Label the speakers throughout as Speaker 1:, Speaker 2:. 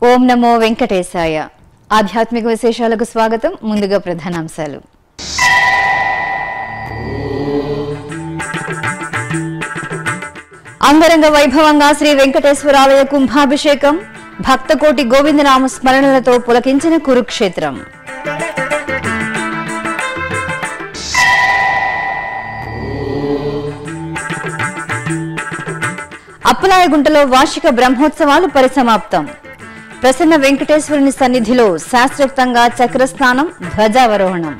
Speaker 1: ఓం నమో వెంకటేశాయ ఆధ్యాత్మిక విశేషాలకు స్వాగతం ముందుగా ప్రధానాంశాలు అంగరంగ వైభవంగా శ్రీ వెంకటేశ్వరాలయ కుంభాభిషేకం భక్తకోటి గోవిందనామ స్మరణలతో పులకించిన కురుక్షేత్రం అప్పలాయగుంటలో వార్షిక బ్రహ్మోత్సవాలు పరిసమాప్తం ప్రసన్న వెంకటేశ్వరుని సన్నిధిలో శాస్త్రోక్తంగా చక్రస్నానం ధ్వజావరోహణం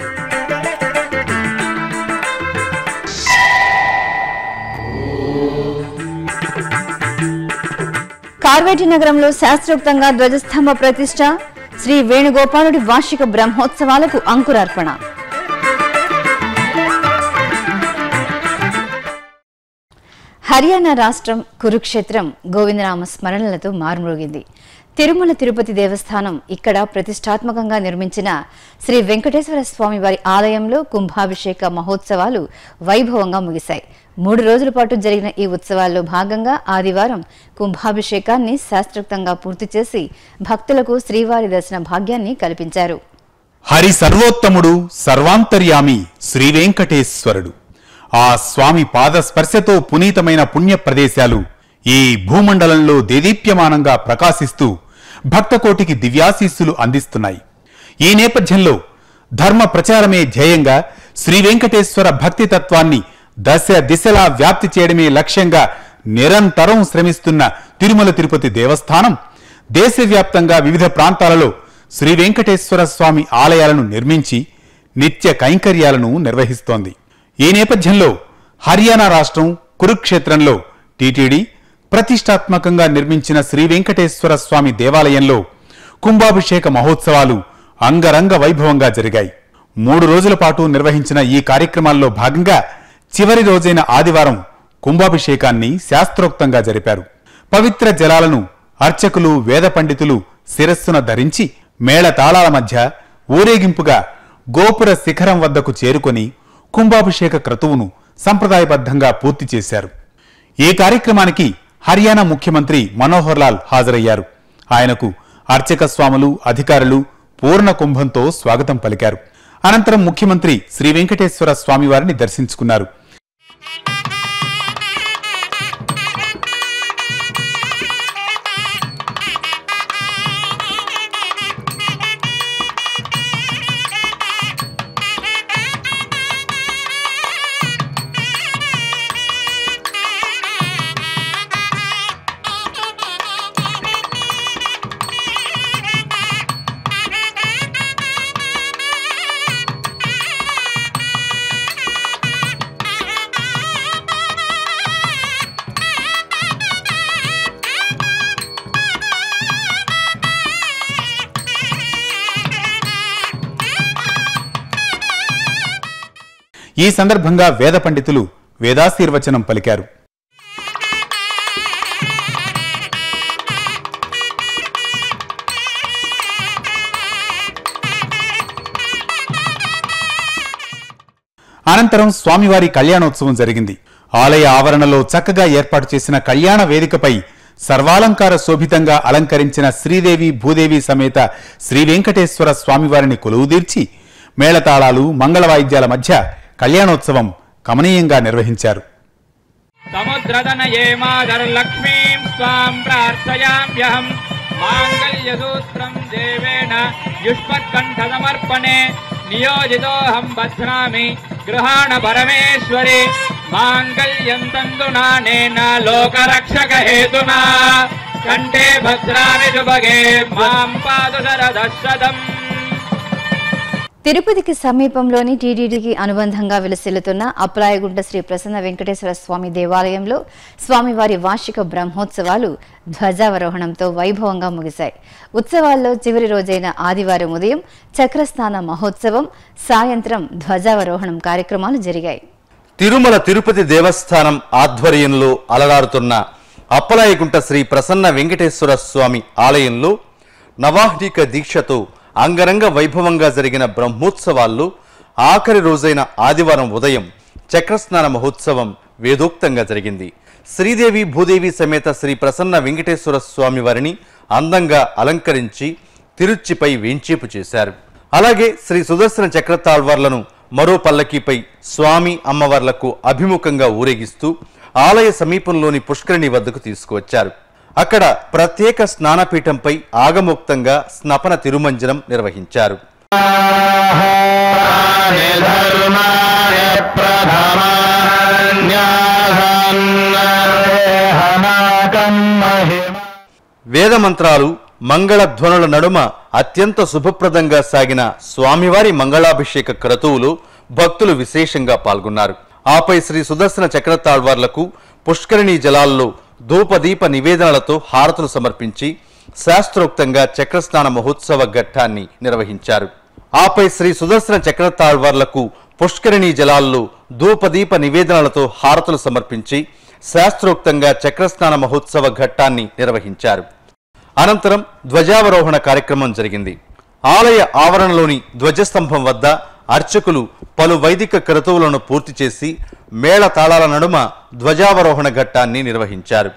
Speaker 1: కార్వేటి నగరంలో శాస్త్రోక్తంగా ధ్వజస్తంభ ప్రతిష్ట శ్రీ వేణుగోపాలుడి వార్షిక బ్రహ్మోత్సవాలకు అంకురార్పణ హర్యానా రాష్ట్రం కురుక్షేత్రం గోవిందనామ స్మరణలతో మారుమ్రోగింది తిరుమల తిరుపతి దేవస్థానం ఇక్కడ ప్రతిష్టాత్మకంగా నిర్మించిన శ్రీ వెంకటేశ్వర స్వామి వారి ఆలయంలో కుంభాభిషేక మహోత్సవాలు వైభవంగా ముగిశాయి మూడు రోజుల పాటు జరిగిన ఈ ఉత్సవాల్లో భాగంగా ఆదివారం కుంభాభిషేకాన్ని శాస్త్రోక్తంగా పూర్తి చేసి భక్తులకు శ్రీవారి దర్శన భాగ్యాన్ని కల్పించారు
Speaker 2: హరి సర్వోత్తముడు సర్వాంతర్యామి శ్రీ వెంకటేశ్వరుడు ఆ స్వామి పాద స్పర్శతో పునీతమైన పుణ్య ప్రదేశాలు ఈ భూమండలంలో దేదీప్యమానంగా ప్రకాశిస్తూ భక్తకోటికి దివ్యాశీస్సులు అందిస్తున్నాయి ఈ నేపథ్యంలో ధర్మ ప్రచారమే ధ్యేయంగా శ్రీ వెంకటేశ్వర భక్తి తత్వాన్ని దశ దిశలా వ్యాప్తి చేయడమే లక్ష్యంగా నిరంతరం శ్రమిస్తున్న తిరుమల తిరుపతి దేవస్థానం దేశవ్యాప్తంగా వివిధ ప్రాంతాలలో శ్రీ వెంకటేశ్వర స్వామి ఆలయాలను నిర్మించి నిత్య కైంకర్యాలను నిర్వహిస్తోంది ఈ నేపథ్యంలో హర్యానా రాష్ట్రం కురుక్షేత్రంలో టీటీడీ ప్రతిష్టాత్మకంగా నిర్మించిన శ్రీ వెంకటేశ్వర స్వామి దేవాలయంలో కుంభాభిషేక మహోత్సవాలు అంగరంగ వైభవంగా జరిగాయి మూడు రోజుల పాటు నిర్వహించిన ఈ కార్యక్రమాల్లో భాగంగా చివరి రోజైన ఆదివారం కుంభాభిషేకాన్ని శాస్త్రోక్తంగా జరిపారు పవిత్ర జలాలను అర్చకులు వేద పండితులు శిరస్సున ధరించి మేళ తాళాల మధ్య ఊరేగింపుగా గోపుర శిఖరం వద్దకు చేరుకొని కుంభాభిషేక క్రతువును సంప్రదాయబద్ధంగా పూర్తి చేశారు ఈ కార్యక్రమానికి హర్యానా ముఖ్యమంత్రి మనోహర్ లాల్ హాజరయ్యారు ఆయనకు అర్చక స్వాములు అధికారులు పూర్ణ కుంభంతో స్వాగతం పలికారు అనంతరం ముఖ్యమంత్రి శ్రీ వెంకటేశ్వర స్వామివారిని దర్శించుకున్నారు ఈ సందర్భంగా వేద పండితులు వేదాశీర్వచనం పలికారు అనంతరం స్వామివారి కళ్యాణోత్సవం జరిగింది ఆలయ ఆవరణలో చక్కగా ఏర్పాటు చేసిన కళ్యాణ వేదికపై సర్వాలంకార శోభితంగా అలంకరించిన శ్రీదేవి భూదేవి సమేత శ్రీ వెంకటేశ్వర స్వామివారిని కొలువుదీర్చి మేళతాళాలు మంగళ వాయిద్యాల మధ్య కళ్యాణోత్సవం కమనీయంగా నిర్వహించారు
Speaker 3: సముద్రదనయే మాదర్లక్ష్మీం స్వాం ప్రార్థయామ్యహం మాంగళ్యసూత్రం దేవేన యుష్మత్కంఠసమర్పణే నియోజితోహం బధ్నామి గృహాణ పరమేశ్వరి మాంగళ్యం తందునానేన లోకరక్షక హేతునా కంఠే భద్రామి శుభగే మాం పాదు శరదశతం
Speaker 1: తిరుపతికి సమీపంలోని టీటీడీకి అనుబంధంగా విలసిల్లుతున్న అప్రాయగుంట శ్రీ ప్రసన్న వెంకటేశ్వర స్వామి దేవాలయంలో స్వామివారి వార్షిక బ్రహ్మోత్సవాలు ధ్వజావరోహణంతో వైభవంగా ముగిశాయి ఉత్సవాల్లో చివరి రోజైన ఆదివారం ఉదయం చక్రస్నాన మహోత్సవం సాయంత్రం ధ్వజావరోహణం కార్యక్రమాలు జరిగాయి
Speaker 4: తిరుమల తిరుపతి దేవస్థానం ఆధ్వర్యంలో అలరారుతున్న అప్పలాయగుంట శ్రీ ప్రసన్న వెంకటేశ్వర స్వామి ఆలయంలో నవాహ్నిక దీక్షతో అంగరంగ వైభవంగా జరిగిన బ్రహ్మోత్సవాల్లో ఆఖరి రోజైన ఆదివారం ఉదయం చక్రస్నాన మహోత్సవం వేదోక్తంగా జరిగింది శ్రీదేవి భూదేవి సమేత శ్రీ ప్రసన్న వెంకటేశ్వర స్వామి వారిని అందంగా అలంకరించి తిరుచ్చిపై వేంచేపు చేశారు అలాగే శ్రీ సుదర్శన చక్రతాళ్వార్లను మరో పల్లకీపై స్వామి అమ్మవార్లకు అభిముఖంగా ఊరేగిస్తూ ఆలయ సమీపంలోని పుష్కరిణి వద్దకు తీసుకువచ్చారు అక్కడ ప్రత్యేక స్నానపీఠంపై ఆగమోక్తంగా స్నపన తిరుమంజనం నిర్వహించారు వేద మంత్రాలు మంగళ ధ్వనుల నడుమ అత్యంత శుభప్రదంగా సాగిన స్వామివారి మంగళాభిషేక క్రతువులు భక్తులు విశేషంగా పాల్గొన్నారు ఆపై శ్రీ సుదర్శన చక్రతాళ్వార్లకు పుష్కరిణీ జలాల్లో ధూపదీప నివేదనలతో హారతులు సమర్పించి శాస్త్రోక్తంగా చక్రస్నాన మహోత్సవ ఘట్టాన్ని నిర్వహించారు ఆపై శ్రీ సుదర్శన చక్రతాళ్వార్లకు పుష్కరిణీ జలాల్లో ధూపదీప నివేదనలతో హారతులు సమర్పించి శాస్త్రోక్తంగా చక్రస్నాన మహోత్సవ ఘట్టాన్ని నిర్వహించారు అనంతరం ధ్వజావరోహణ కార్యక్రమం జరిగింది ఆలయ ఆవరణలోని ధ్వజస్తంభం వద్ద అర్చకులు పలు వైదిక క్రతువులను పూర్తి చేసి మేళ తాళాల నడుమ ధ్వజావరోహణ ఘట్టాన్ని నిర్వహించారు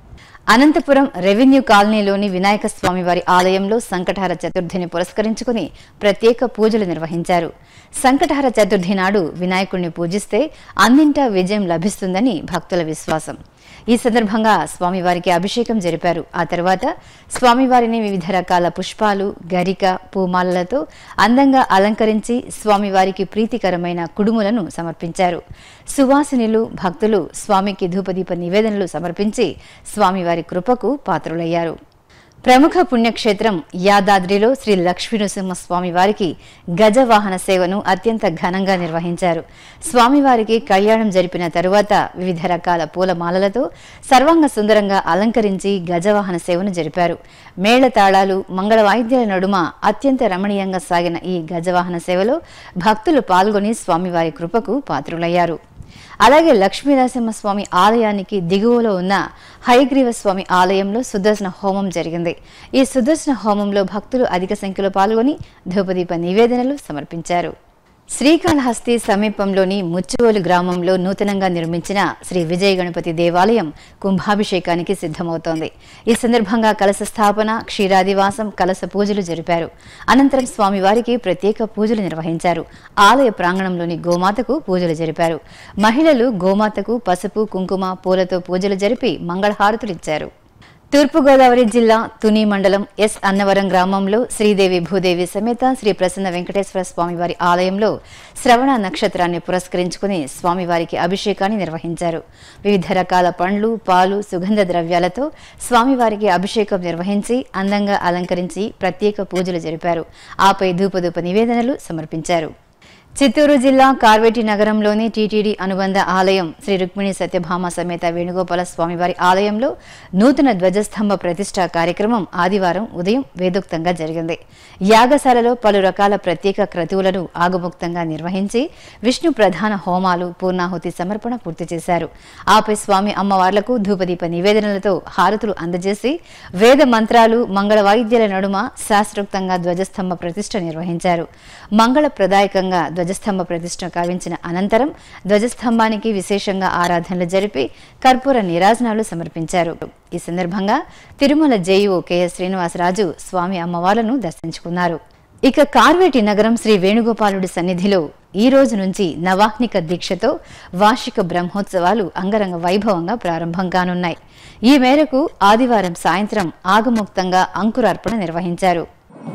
Speaker 1: అనంతపురం రెవెన్యూ కాలనీలోని వినాయక స్వామివారి ఆలయంలో సంకటహార చతుర్థిని పురస్కరించుకుని ప్రత్యేక పూజలు నిర్వహించారు సంకటహార చతుర్థి నాడు వినాయకుడిని పూజిస్తే అన్నింటా విజయం లభిస్తుందని భక్తుల విశ్వాసం ఈ సందర్భంగా స్వామివారికి అభిషేకం జరిపారు ఆ తర్వాత స్వామివారిని వివిధ రకాల పుష్పాలు గరిక పూమాలలతో అందంగా అలంకరించి స్వామివారికి ప్రీతికరమైన కుడుములను సమర్పించారు సువాసినులు భక్తులు స్వామికి ధూపదీప నివేదనలు సమర్పించి స్వామివారి కృపకు పాత్రులయ్యారు ప్రముఖ పుణ్యక్షేత్రం యాదాద్రిలో శ్రీ లక్ష్మీనరసింహ స్వామి వారికి గజవాహన సేవను అత్యంత ఘనంగా నిర్వహించారు స్వామివారికి కళ్యాణం జరిపిన తరువాత వివిధ రకాల పూలమాలలతో సర్వాంగ సుందరంగా అలంకరించి గజవాహన సేవను జరిపారు మేళ తాళాలు మంగళ వాయిద్యాల నడుమ అత్యంత రమణీయంగా సాగిన ఈ గజవాహన సేవలో భక్తులు పాల్గొని స్వామివారి కృపకు పాత్రులయ్యారు అలాగే లక్ష్మీనరసింహస్వామి ఆలయానికి దిగువలో ఉన్న హయగ్రీవ స్వామి ఆలయంలో సుదర్శన హోమం జరిగింది ఈ సుదర్శన హోమంలో భక్తులు అధిక సంఖ్యలో పాల్గొని ధూపదీప నివేదనలు సమర్పించారు శ్రీకాళహస్తి సమీపంలోని ముచ్చువోలు గ్రామంలో నూతనంగా నిర్మించిన శ్రీ విజయ గణపతి దేవాలయం కుంభాభిషేకానికి సిద్ధమవుతోంది ఈ సందర్భంగా కలశ స్థాపన క్షీరాదివాసం కలశ పూజలు జరిపారు అనంతరం స్వామివారికి ప్రత్యేక పూజలు నిర్వహించారు ఆలయ ప్రాంగణంలోని గోమాతకు పూజలు జరిపారు మహిళలు గోమాతకు పసుపు కుంకుమ పూలతో పూజలు జరిపి మంగళహారతులిచ్చారు తూర్పుగోదావరి జిల్లా తుని మండలం ఎస్ అన్నవరం గ్రామంలో శ్రీదేవి భూదేవి సమేత శ్రీ ప్రసన్న వెంకటేశ్వర స్వామివారి ఆలయంలో శ్రవణ నక్షత్రాన్ని పురస్కరించుకుని స్వామివారికి అభిషేకాన్ని నిర్వహించారు వివిధ రకాల పండ్లు పాలు సుగంధ ద్రవ్యాలతో స్వామివారికి అభిషేకం నిర్వహించి అందంగా అలంకరించి ప్రత్యేక పూజలు జరిపారు ఆపై ధూపధూప నివేదనలు సమర్పించారు చిత్తూరు జిల్లా కార్వేటి నగరంలోని టీటీడీ అనుబంధ ఆలయం శ్రీ రుక్మిణి సత్యభామ సమేత వేణుగోపాల స్వామివారి ఆలయంలో నూతన ధ్వజస్తంభ ప్రతిష్ట కార్యక్రమం ఆదివారం ఉదయం వేదోక్తంగా జరిగింది యాగశాలలో పలు రకాల ప్రత్యేక క్రతువులను ఆగముక్తంగా నిర్వహించి విష్ణు ప్రధాన హోమాలు పూర్ణాహుతి సమర్పణ పూర్తి చేశారు ఆపై స్వామి అమ్మవార్లకు ధూపదీప నివేదనలతో హారతులు అందజేసి వేద మంత్రాలు మంగళ వాయిద్యాల నడుమ శాస్త్రోక్తంగా ధ్వజస్తంభ ప్రతిష్ట నిర్వహించారు మంగళప్రదాయకంగా ధ్వజస్తంభ ప్రతిష్ట కావించిన అనంతరం ధ్వజస్తంభానికి విశేషంగా ఆరాధనలు జరిపి కర్పూర నీరాజనాలు సమర్పించారు ఈ సందర్భంగా తిరుమల జేఈఓ కెఎస్ శ్రీనివాసరాజు స్వామి అమ్మవార్లను దర్శించుకున్నారు ఇక కార్వేటి నగరం శ్రీ వేణుగోపాలుడి సన్నిధిలో ఈ రోజు నుంచి నవాహ్నిక దీక్షతో వార్షిక బ్రహ్మోత్సవాలు అంగరంగ వైభవంగా ప్రారంభం కానున్నాయి ఈ మేరకు ఆదివారం సాయంత్రం ఆగముక్తంగా అంకురార్పణ నిర్వహించారు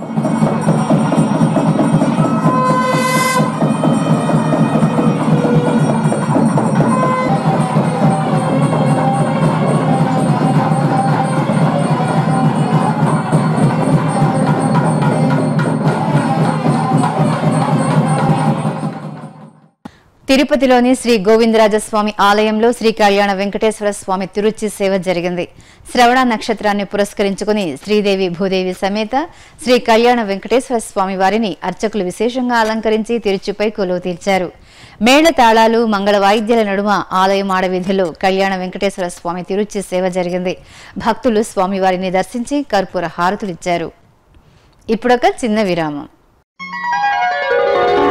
Speaker 1: తిరుపతిలోని శ్రీ గోవిందరాజస్వామి ఆలయంలో శ్రీ కళ్యాణ వెంకటేశ్వర స్వామి తిరుచి సేవ జరిగింది శ్రవణ నక్షత్రాన్ని పురస్కరించుకుని శ్రీదేవి భూదేవి సమేత శ్రీ కళ్యాణ వెంకటేశ్వర స్వామి వారిని అర్చకులు విశేషంగా అలంకరించి తిరుచిపై కొలువు తీర్చారు మేళ తాళాలు మంగళ వాయిద్యాల నడుమ ఆలయం ఆడవీధిలో కళ్యాణ వెంకటేశ్వర స్వామి తిరుచి సేవ జరిగింది భక్తులు స్వామివారిని దర్శించి కర్పూర హారతులిచ్చారు ఇప్పుడొక చిన్న విరామం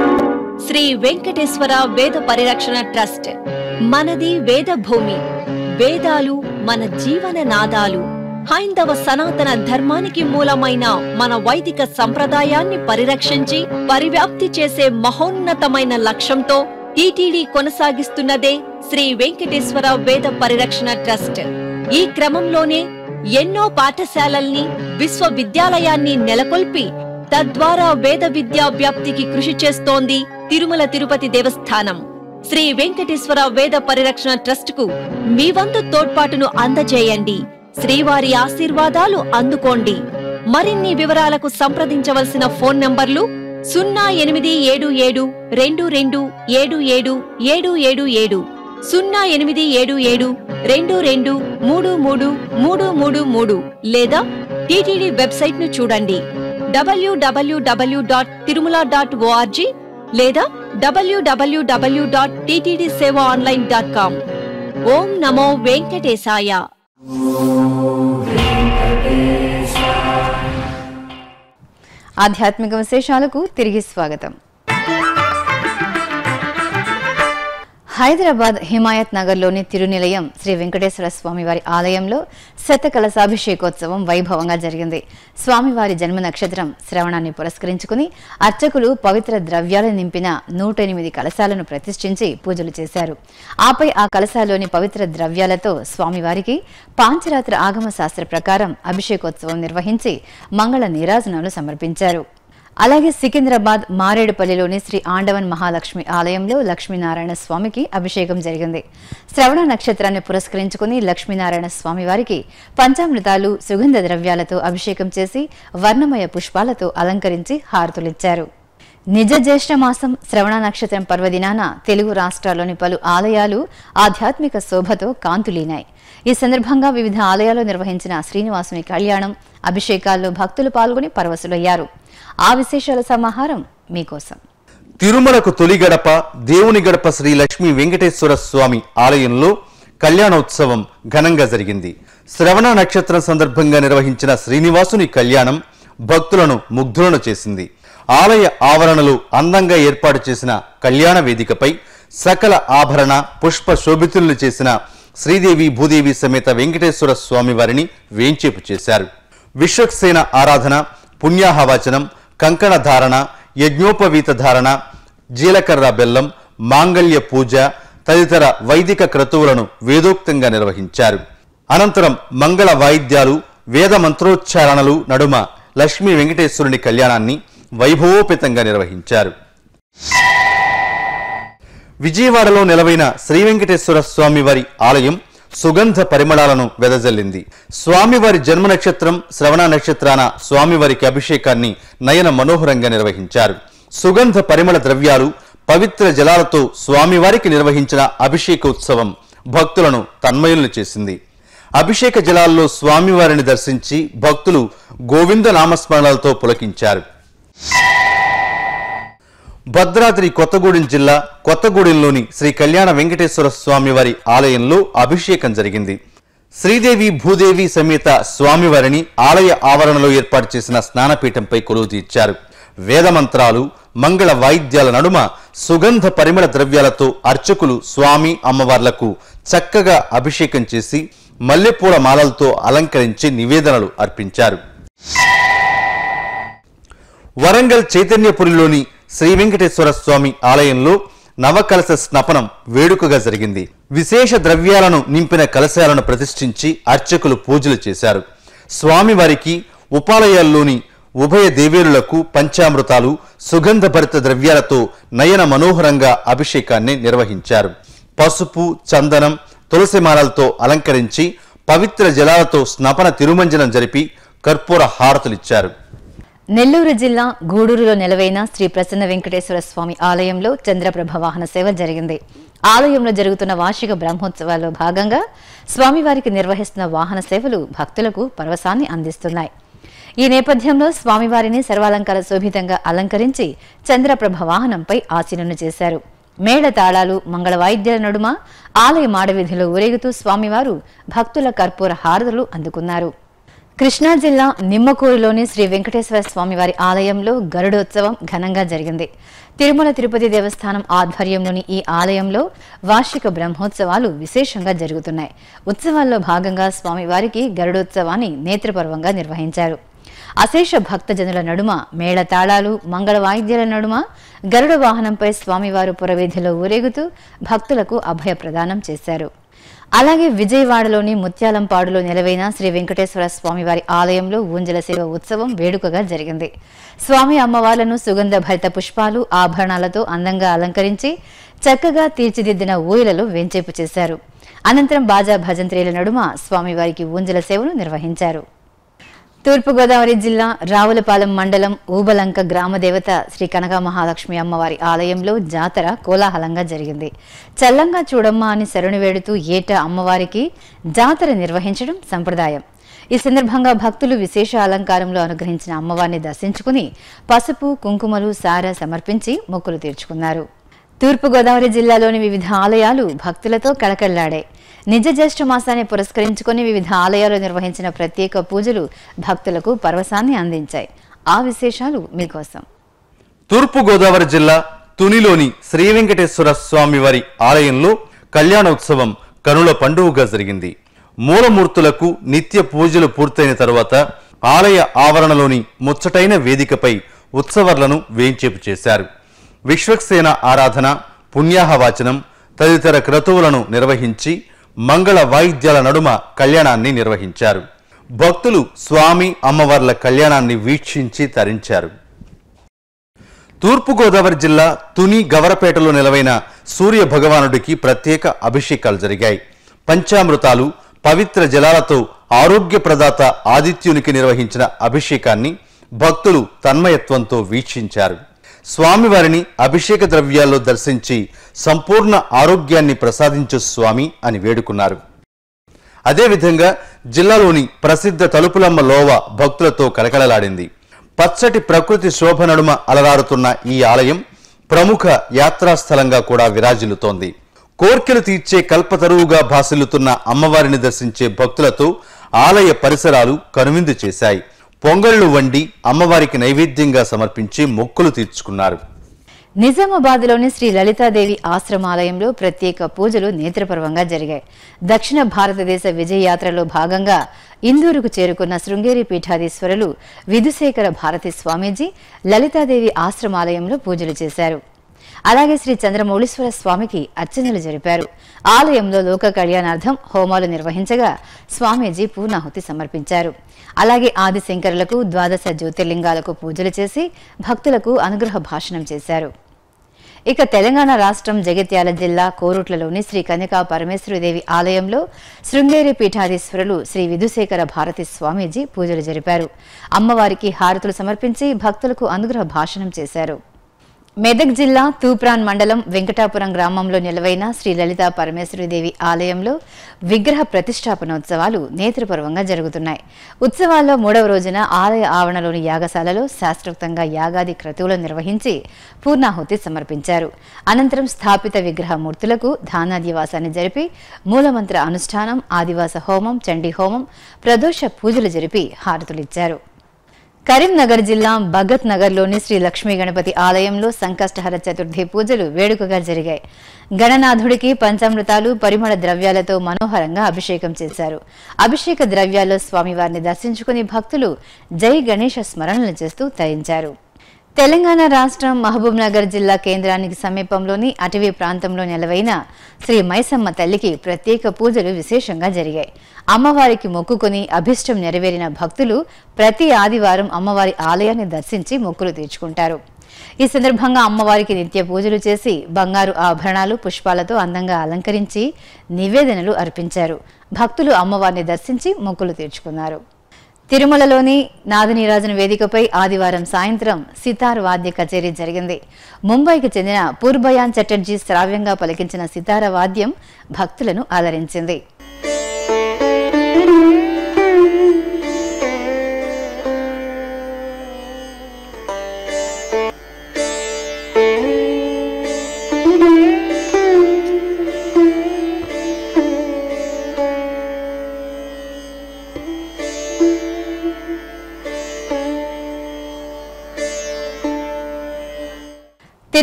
Speaker 5: శ్రీ వెంకటేశ్వర వేద పరిరక్షణ ట్రస్ట్ మనది వేద భూమి వేదాలు మన జీవన నాదాలు హైందవ సనాతన ధర్మానికి మూలమైన మన వైదిక సంప్రదాయాన్ని పరిరక్షించి పరివ్యాప్తి చేసే మహోన్నతమైన లక్ష్యంతో టీటీడీ కొనసాగిస్తున్నదే శ్రీ వెంకటేశ్వర వేద పరిరక్షణ ట్రస్ట్ ఈ క్రమంలోనే ఎన్నో పాఠశాలల్ని విశ్వవిద్యాలయాన్ని నెలకొల్పి తద్వారా వేద విద్యా వ్యాప్తికి కృషి చేస్తోంది తిరుమల తిరుపతి దేవస్థానం శ్రీ వెంకటేశ్వర వేద పరిరక్షణ ట్రస్ట్ కు మీ వంతు తోడ్పాటును అందజేయండి శ్రీవారి ఆశీర్వాదాలు అందుకోండి మరిన్ని వివరాలకు సంప్రదించవలసిన ఫోన్ నంబర్లు సున్నా ఎనిమిది ఏడు ఏడు రెండు రెండు ఏడు ఏడు ఏడు ఏడు ఏడు సున్నా ఎనిమిది ఏడు ఏడు రెండు రెండు మూడు మూడు మూడు మూడు మూడు లేదా టీటీడీ వెబ్సైట్ ను చూడండి WWW dot Tirumala dot ORG లేదా WWW dot TTD seva online dot com ఓం నమో వెంకటేశాయ
Speaker 1: ఆధ్యాత్మిక విశేషాలకు తిరిగి స్వాగతం హైదరాబాద్ హిమాయత్ నగర్లోని తిరునిలయం శ్రీ వెంకటేశ్వర స్వామివారి ఆలయంలో శత కలశాభిషేకోత్సవం వైభవంగా జరిగింది స్వామివారి జన్మ నక్షత్రం శ్రవణాన్ని పురస్కరించుకుని అర్చకులు పవిత్ర ద్రవ్యాలు నింపిన నూట ఎనిమిది కలశాలను ప్రతిష్ఠించి పూజలు చేశారు ఆపై ఆ కలశాల్లోని పవిత్ర ద్రవ్యాలతో స్వామివారికి పాంచరాత్ర ఆగమ శాస్త్ర ప్రకారం అభిషేకోత్సవం నిర్వహించి మంగళ నీరాజనాలు సమర్పించారు అలాగే సికింద్రాబాద్ మారేడుపల్లిలోని శ్రీ ఆండవన్ మహాలక్ష్మి ఆలయంలో లక్ష్మీనారాయణ స్వామికి అభిషేకం జరిగింది శ్రవణ నక్షత్రాన్ని పురస్కరించుకుని లక్ష్మీనారాయణ స్వామి వారికి పంచామృతాలు సుగంధ ద్రవ్యాలతో అభిషేకం చేసి వర్ణమయ పుష్పాలతో అలంకరించి హారతులిచ్చారు నిజ జ్యేష్ఠ మాసం శ్రవణ నక్షత్రం పర్వదినాన తెలుగు రాష్ట్రాల్లోని పలు ఆలయాలు ఆధ్యాత్మిక శోభతో కాంతులీనాయి ఈ సందర్భంగా వివిధ ఆలయాల్లో నిర్వహించిన శ్రీనివాసుని కళ్యాణం అభిషేకాల్లో భక్తులు పాల్గొని పరవశులయ్యారు ఆ విశేషాల సమాహారం మీకోసం
Speaker 4: తిరుమలకు తొలి గడప దేవుని గడప శ్రీ లక్ష్మీ వెంకటేశ్వర స్వామి ఆలయంలో కళ్యాణోత్సవం ఘనంగా జరిగింది శ్రవణ నక్షత్రం సందర్భంగా నిర్వహించిన శ్రీనివాసుని కళ్యాణం భక్తులను ముగ్ధులను చేసింది ఆలయ ఆవరణలో అందంగా ఏర్పాటు చేసిన కళ్యాణ వేదికపై సకల ఆభరణ పుష్ప శోభితులను చేసిన శ్రీదేవి భూదేవి సమేత వెంకటేశ్వర స్వామి వారిని వేంచేపు చేశారు విశ్వక్సేన ఆరాధన పుణ్యాహవాచనం కంకణ ధారణ యజ్ఞోపవీత ధారణ జీలకర్ర బెల్లం మాంగళ్య పూజ తదితర వైదిక క్రతువులను వేదోక్తంగా నిర్వహించారు అనంతరం మంగళ వాయిద్యాలు వేద మంత్రోచ్చారణలు నడుమ లక్ష్మీ వెంకటేశ్వరుని కళ్యాణాన్ని వైభవోపేతంగా నిర్వహించారు విజయవాడలో నెలవైన శ్రీ వెంకటేశ్వర స్వామి వారి ఆలయం సుగంధ పరిమళాలను వెదజల్లింది స్వామివారి జన్మ నక్షత్రం శ్రవణ నక్షత్రాన స్వామివారికి అభిషేకాన్ని నయన మనోహరంగా నిర్వహించారు సుగంధ పరిమళ ద్రవ్యాలు పవిత్ర జలాలతో స్వామివారికి నిర్వహించిన అభిషేకోత్సవం భక్తులను తన్మయులను చేసింది అభిషేక జలాల్లో స్వామివారిని దర్శించి భక్తులు గోవింద నామస్మరణలతో పులకించారు భద్రాద్రి కొత్తగూడెం జిల్లా కొత్తగూడెంలోని శ్రీ కళ్యాణ వెంకటేశ్వర స్వామివారి ఆలయంలో అభిషేకం జరిగింది శ్రీదేవి భూదేవి సమేత స్వామివారిని ఆలయ ఆవరణలో ఏర్పాటు చేసిన స్నానపీఠంపై కొలువు తీర్చారు వేదమంత్రాలు మంగళ వాయిద్యాల నడుమ సుగంధ పరిమళ ద్రవ్యాలతో అర్చకులు స్వామి అమ్మవార్లకు చక్కగా అభిషేకం చేసి మల్లెపూల మాలలతో అలంకరించి నివేదనలు అర్పించారు వరంగల్ చైతన్యపురిలోని శ్రీ వెంకటేశ్వర స్వామి ఆలయంలో నవకలశ స్నపనం వేడుకగా జరిగింది విశేష ద్రవ్యాలను నింపిన కలశాలను ప్రతిష్ఠించి అర్చకులు పూజలు చేశారు స్వామివారికి ఉపాలయాల్లోని ఉభయ దేవేరులకు పంచామృతాలు సుగంధభరిత ద్రవ్యాలతో నయన మనోహరంగా అభిషేకాన్ని నిర్వహించారు పసుపు చందనం తులసిమాలలతో అలంకరించి పవిత్ర జలాలతో స్నపన తిరుమంజనం జరిపి కర్పూర హారతులిచ్చారు
Speaker 1: నెల్లూరు జిల్లా గూడూరులో నెలవైన శ్రీ ప్రసన్న వెంకటేశ్వర స్వామి ఆలయంలో చంద్రప్రభ వాహన సేవ జరిగింది ఆలయంలో జరుగుతున్న వార్షిక బ్రహ్మోత్సవాల్లో భాగంగా స్వామివారికి నిర్వహిస్తున్న వాహన సేవలు భక్తులకు పరవశాన్ని అందిస్తున్నాయి ఈ నేపథ్యంలో స్వామివారిని సర్వాలంకార శోభితంగా అలంకరించి చంద్రప్రభ వాహనంపై ఆసీనును చేశారు మేళ తాళాలు మంగళ వాయిద్యాల నడుమ ఆలయ మాడవీధిలో ఊరేగుతూ స్వామివారు భక్తుల కర్పూర హారతులు అందుకున్నారు కృష్ణా జిల్లా నిమ్మకూరులోని శ్రీ వెంకటేశ్వర స్వామి వారి ఆలయంలో గరుడోత్సవం ఘనంగా జరిగింది తిరుమల తిరుపతి దేవస్థానం ఆధ్వర్యంలోని ఈ ఆలయంలో వార్షిక బ్రహ్మోత్సవాలు విశేషంగా జరుగుతున్నాయి ఉత్సవాల్లో భాగంగా స్వామివారికి గరుడోత్సవాన్ని నేత్రపర్వంగా నిర్వహించారు అశేష భక్తజనుల నడుమ మేళతాళాలు మంగళ వాయిద్యాల నడుమ గరుడ వాహనంపై స్వామివారు పురవీధిలో ఊరేగుతూ భక్తులకు అభయ ప్రదానం చేశారు అలాగే విజయవాడలోని ముత్యాలంపాడులో నెలవైన శ్రీ వెంకటేశ్వర స్వామివారి ఆలయంలో ఊంజల సేవ ఉత్సవం వేడుకగా జరిగింది స్వామి అమ్మవార్లను సుగంధ భరిత పుష్పాలు ఆభరణాలతో అందంగా అలంకరించి చక్కగా తీర్చిదిద్దిన ఊయలలో వెంచేపు చేశారు అనంతరం బాజా భజంత్రీల నడుమ స్వామివారికి ఊంజల సేవను నిర్వహించారు తూర్పుగోదావరి జిల్లా రావులపాలెం మండలం ఊబలంక గ్రామ దేవత శ్రీ కనక మహాలక్ష్మి అమ్మవారి ఆలయంలో జాతర కోలాహలంగా జరిగింది చల్లంగా చూడమ్మా అని శరణు వేడుతూ ఏటా అమ్మవారికి జాతర నిర్వహించడం సంప్రదాయం ఈ సందర్భంగా భక్తులు విశేష అలంకారంలో అనుగ్రహించిన అమ్మవారిని దర్శించుకుని పసుపు కుంకుమలు సార సమర్పించి మొక్కులు తీర్చుకున్నారు తూర్పుగోదావరి జిల్లాలోని వివిధ ఆలయాలు భక్తులతో కళకళ్లాడాయి నిజ జ్యేష్ఠ మాసాన్ని పురస్కరించుకొని వివిధ ఆలయాలు నిర్వహించిన ప్రత్యేక పూజలు భక్తులకు పరవశాన్ని అందించాయి ఆ విశేషాలు మీకోసం
Speaker 4: తూర్పుగోదావరి జిల్లా తునిలోని శ్రీ వెంకటేశ్వర స్వామి వారి ఆలయంలో కళ్యాణోత్సవం కనుల పండుగగా జరిగింది మూలమూర్తులకు నిత్య పూజలు పూర్తయిన తరువాత ఆలయ ఆవరణలోని ముచ్చటైన వేదికపై ఉత్సవర్లను వేంచేపు చేశారు విశ్వక్సేన ఆరాధన పుణ్యాహవాచనం తదితర క్రతువులను నిర్వహించి మంగళ వాయిద్యాల నడుమ కళ్యాణాన్ని నిర్వహించారు భక్తులు స్వామి అమ్మవార్ల కళ్యాణాన్ని వీక్షించి తరించారు తూర్పుగోదావరి జిల్లా తుని గవరపేటలో నిలవైన సూర్య భగవానుడికి ప్రత్యేక అభిషేకాలు జరిగాయి పంచామృతాలు పవిత్ర జలాలతో ఆరోగ్య ప్రదాత ఆదిత్యునికి నిర్వహించిన అభిషేకాన్ని భక్తులు తన్మయత్వంతో వీక్షించారు స్వామివారిని అభిషేక ద్రవ్యాల్లో దర్శించి సంపూర్ణ ఆరోగ్యాన్ని ప్రసాదించు స్వామి అని వేడుకున్నారు అదేవిధంగా జిల్లాలోని ప్రసిద్ధ తలుపులమ్మ లోవ భక్తులతో కలకలలాడింది పచ్చటి ప్రకృతి శోభ నడుమ అలరారుతున్న ఈ ఆలయం ప్రముఖ యాత్రాస్థలంగా కూడా విరాజిల్లుతోంది కోర్కెలు తీర్చే కల్పతరువుగా భాసిల్లుతున్న అమ్మవారిని దర్శించే భక్తులతో ఆలయ పరిసరాలు కనువిందు చేశాయి పొంగళ్లు వండి అమ్మవారికి నైవేద్యంగా సమర్పించి మొక్కులు తీర్చుకున్నారు
Speaker 1: నిజామాబాద్లోని శ్రీ లలితాదేవి ఆశ్రమాలయంలో ప్రత్యేక పూజలు నేత్రపర్వంగా జరిగాయి దక్షిణ భారతదేశ విజయయాత్రలో భాగంగా ఇందూరుకు చేరుకున్న శృంగేరి పీఠాధీశ్వరులు విధుశేఖర భారతి స్వామీజీ లలితాదేవి ఆశ్రమాలయంలో పూజలు చేశారు అలాగే శ్రీ చంద్రమౌళీశ్వర స్వామికి అర్చనలు జరిపారు ఆలయంలో లోక కళ్యాణార్థం హోమాలు నిర్వహించగా స్వామీజీ పూర్ణాహుతి సమర్పించారు అలాగే ఆదిశంకరులకు ద్వాదశ జ్యోతిర్లింగాలకు పూజలు చేసి భక్తులకు అనుగ్రహ భాషణం చేశారు ఇక తెలంగాణ రాష్ట్రం జగిత్యాల జిల్లా కోరుట్లలోని శ్రీ కన్యకా పరమేశ్వరిదేవి ఆలయంలో శృంగేరి పీఠాధీశ్వరులు శ్రీ విధుశేఖర భారతి స్వామీజీ పూజలు జరిపారు అమ్మవారికి హారతులు సమర్పించి భక్తులకు అనుగ్రహ భాషణం చేశారు మెదక్ జిల్లా తూప్రాన్ మండలం వెంకటాపురం గ్రామంలో నిలవైన శ్రీ లలిత పరమేశ్వరిదేవి ఆలయంలో విగ్రహ ప్రతిష్టాపనోత్సవాలు నేత్రపర్వంగా జరుగుతున్నాయి ఉత్సవాల్లో మూడవ రోజున ఆలయ ఆవరణలోని యాగశాలలో శాస్త్రోక్తంగా యాగాది క్రతువులు నిర్వహించి పూర్ణాహుతి సమర్పించారు అనంతరం స్థాపిత విగ్రహ మూర్తులకు ధానాదివాసాన్ని జరిపి మూలమంత్ర అనుష్ఠానం ఆదివాస హోమం చండీ హోమం ప్రదోష పూజలు జరిపి హారతులిచ్చారు కరీంనగర్ జిల్లా భగత్ నగర్లోని శ్రీ లక్ష్మీ గణపతి ఆలయంలో సంకష్టహర చతుర్థి పూజలు వేడుకగా జరిగాయి గణనాథుడికి పంచామృతాలు పరిమళ ద్రవ్యాలతో మనోహరంగా అభిషేకం చేశారు అభిషేక ద్రవ్యాల్లో స్వామివారిని దర్శించుకుని భక్తులు జై గణేష స్మరణలు చేస్తూ తరించారు తెలంగాణ రాష్ట్రం మహబూబ్ నగర్ జిల్లా కేంద్రానికి సమీపంలోని అటవీ ప్రాంతంలో నెలవైన శ్రీ మైసమ్మ తల్లికి ప్రత్యేక పూజలు విశేషంగా జరిగాయి అమ్మవారికి మొక్కుకొని అభిష్టం నెరవేరిన భక్తులు ప్రతి ఆదివారం అమ్మవారి ఆలయాన్ని దర్శించి మొక్కులు తీర్చుకుంటారు ఈ సందర్భంగా అమ్మవారికి నిత్య పూజలు చేసి బంగారు ఆభరణాలు పుష్పాలతో అందంగా అలంకరించి నివేదనలు అర్పించారు భక్తులు అమ్మవారిని దర్శించి మొక్కులు తీర్చుకున్నారు తిరుమలలోని నాదనీరాజన్ వేదికపై ఆదివారం సాయంత్రం సితార్ వాద్య కచేరీ జరిగింది ముంబైకి చెందిన పూర్బయాన్ చటర్జీ శ్రావ్యంగా పలికించిన సితార వాద్యం భక్తులను అలరించింది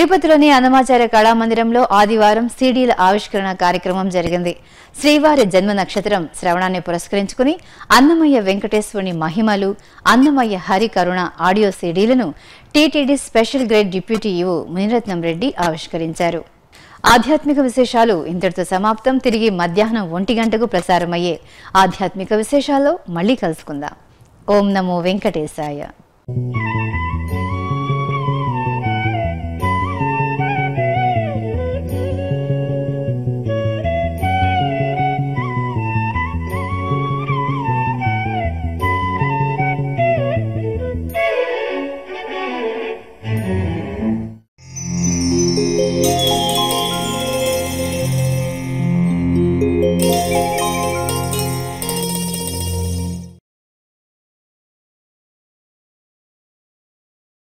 Speaker 1: తిరుపతిలోని అన్నమాచార్య కళామందిరంలో ఆదివారం సీడీల ఆవిష్కరణ కార్యక్రమం జరిగింది శ్రీవారి జన్మ నక్షత్రం శ్రవణాన్ని పురస్కరించుకుని అన్నమయ్య వెంకటేశ్వరుని మహిమలు అన్నమయ్య హరి కరుణ ఆడియో సీడీలను TTD special grade deputy EO Muniratnam Reddy ఆవిష్కరించారు ఆధ్యాత్మిక విశేషాలు ఇంతటితో సమాప్తం తిరిగి మధ్యాహ్నం ఒంటి గంటకు ప్రసారమయ్యే ఆధ్యాత్మిక విశేషాల్లో మళ్ళీ కలుసుకుందాం ఓం నమో వెంకటేశాయ